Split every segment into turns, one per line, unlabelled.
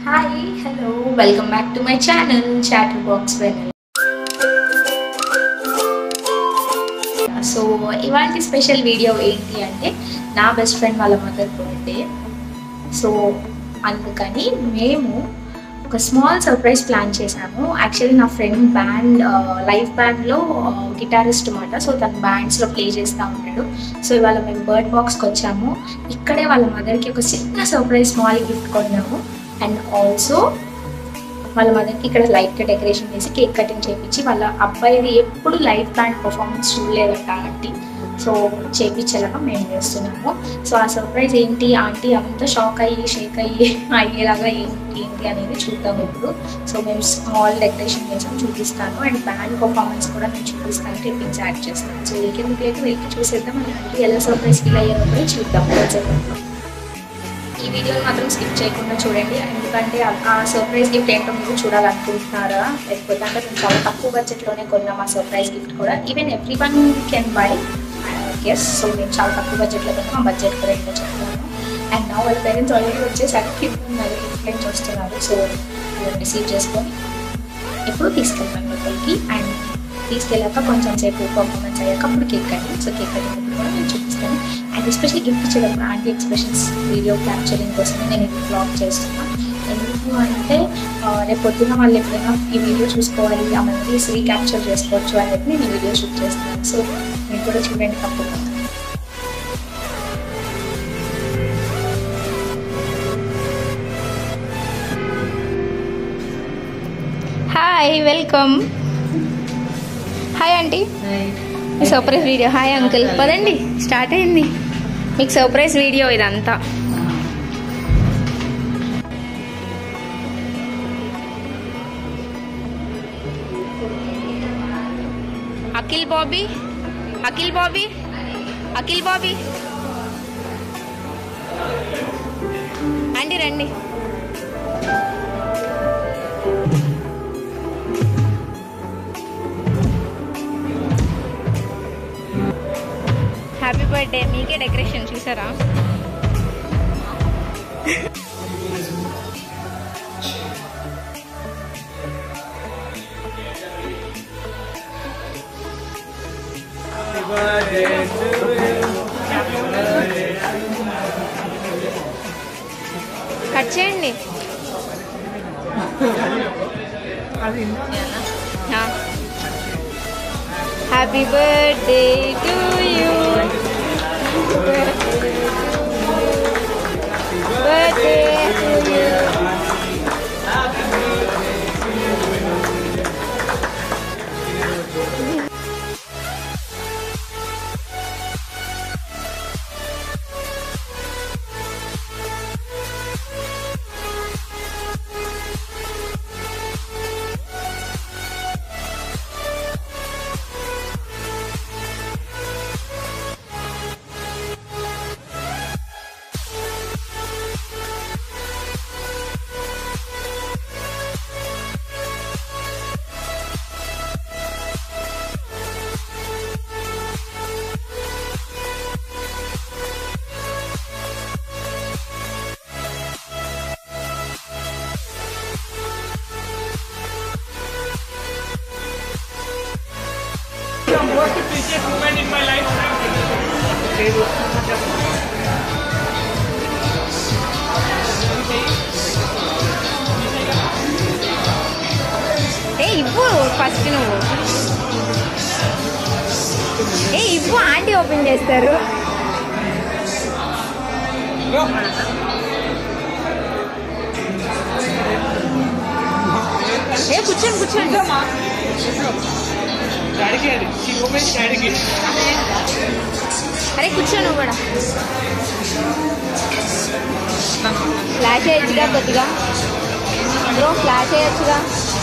Hi hello welcome back to my channel chatter box వెనల్ so ఇవాళ special video ఏంటి అంటే నా బెస్ట్ ఫ్రెండ్ వాళ్ళ మదర్ బర్త్డే సో అందుకని మేము ఒక స్మాల్ సర్ప్రైజ్ ప్లాన్ చేశాము యాక్చువల్లీ నా ఫ్రెండ్ బ్యాండ్ లైవ్ బ్యాండ్లో గిటారిస్ట్ అనమాట సో తన బ్యాండ్స్లో ప్లే చేస్తూ ఉంటాడు సో ఇవాళ మేము బర్డ్ బాక్స్కి వచ్చాము ఇక్కడే వాళ్ళ మదర్కి ఒక చిన్న సర్ప్రైజ్ స్మాల్ గిఫ్ట్ కొన్నాము అండ్ ఆల్సో వాళ్ళ మదర్కి ఇక్కడ లైట్గా డెకరేషన్ చేసి కేక్ కటింగ్ చేయించి వాళ్ళ అబ్బాయిది ఎప్పుడు లైవ్ బ్యాండ్ పర్ఫార్మెన్స్ చూడలేదంట ఆంటీ సో చేయించేలాగా మేము చేస్తున్నాము సో ఆ సర్ప్రైజ్ ఏంటి ఆంటీ అంతా షాక్ అయ్యి షేక్ అయ్యి అయ్యేలాగా ఏంటి ఏంటి అనేది చూద్దాం ఇప్పుడు సో మేము స్మాల్ డెకరేషన్ చేసాం చూపిస్తాను అండ్ బ్యాండ్ పర్ఫార్మెన్స్ కూడా నేను చూపిస్తాను క్లిప్పింగ్స్ యాడ్ చేస్తాను సో వీకెండ్ లేదు వెళ్ళి చూసేద్దాం అండ్ ఆంటీ ఎలా సర్ప్రైజ్ ఫీల్ అయ్యారో కూడా చూద్దాం కొంచెం ఈ వీడియోని మాత్రం స్కిప్ చేయకుండా చూడండి ఎందుకంటే ఆ- ఆ సర్ప్రైజ్ గిఫ్ట్ ఏంటో మీరు చూడాలనుకుంటున్నారా లేకపోతే అంటే మేము చాలా తక్కువ బడ్జెట్లోనే కొన్నాం ఆ సర్ప్రైజ్ గిఫ్ట్ కూడా even everyone can buy guess so మేము చాలా తక్కువ బడ్జెట్లో కొన్నాం ఆ బడ్జెట్ కూడా ఏంటో చెప్తున్నాను అండ్ నా వాళ్ళ పేరెంట్స్ ఆల్రెడీ వచ్చేసరికి కింద ఉన్నారు ఇంట్లో నుంచి వస్తున్నారు సో రిసీవ్ చేసుకొని ఎప్పుడు తీసుకెళ్తాం లోపలికి అండ్ తీసుకెళ్ళాక కొంచెం సేపు పర్ఫార్మెన్స్ అయ్యాక అప్పుడు cake cutting so cake cutting అప్పుడు కూడా నేను చూపిస్తాను అండ్ ఎస్పెషల్లీ గిఫ్ట్ ఇచ్చేటప్పుడు ఆంటీ ఎక్స్ప్రెషన్స్ వీడియో క్యాప్చరింగ్ కోసమే నేను ఇది బ్లాగ్ చేస్తున్నాను ఎందుకు అంటే ఆ, రేపు పొద్దున్న వాళ్ళు ఎప్పుడైనా ఈ వీడియో చూసుకోవాలి ఆ మెమరీస్ రీక్యాప్చర్ చేసుకోవచ్చు అని చెప్పి నేను ఈ వీడియో షూట్ చేస్తున్నాను సో మీరు కూడా చూడండి తప్పకుండా హాయ్ వెల్కమ్ హాయ్ ఆంటీ మీ సర్ప్రైజ్ వీడియో హాయ్ అంకుల్ పదండి స్టార్ట్ అయింది మీకు సర్ప్రైజ్ వీడియో ఇదంతా Akhil Bobby Akhil Bobby Akhil Bobby aunty రండి హ్యాపీ బర్త్డే మీకే డెకరేషన్ చూసారా కట్ చేయండి happy birthday to you birthday to you
the most precious moment in my life.
ఏ ఇవ్వు ఫస్ట్ నువ్వు ఏ ఇవ్వు ఆంటీ ఓపెన్ చేస్తారు ఏ కూర్చోండి కూర్చోండి
డాడీకి అది ఈ మూమెంట్ డాడీకి
అరే కూర్చో నువ్వు కూడా ఫ్లాష్ అయ్యొచ్చుగా కొద్దిగా బ్రో ఫ్లాష్ అయ్యొచ్చుగా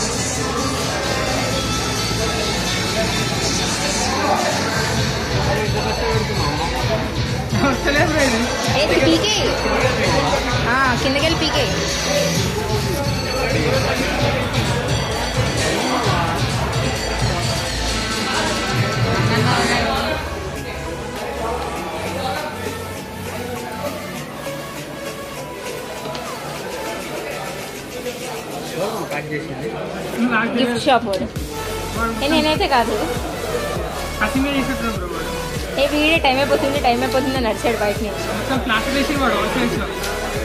ఏ పీకే కిందకి వెళ్ళి పీకే
ప్యాక్ చేసింది
గిఫ్ట్ షాప్ వాడు ఏ నేనైతే కాదు
కసిమే చేసేటాడు బ్రో వాడు
ఏ వీడే టైం అయిపోతుంది టైం అయిపోతుంది అని నడిచాడు బయట నుంచి
మొత్తం ప్లాస్టిక్ వేసి వాడు ఆఫీస్ లో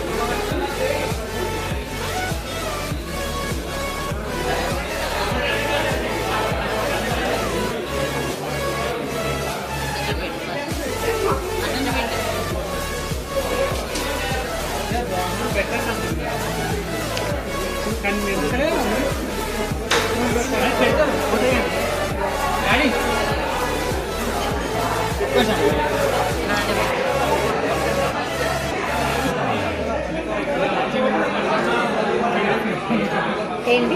డాడీ
ఏంటి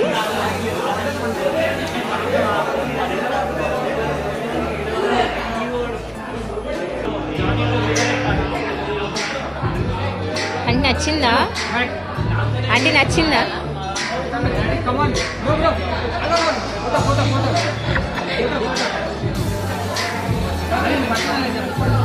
అంటే నచ్చిందా అంటే నచ్చిందా
Come on, bro, bro. Hello, bro. Photo, photo, photo. Photo, photo.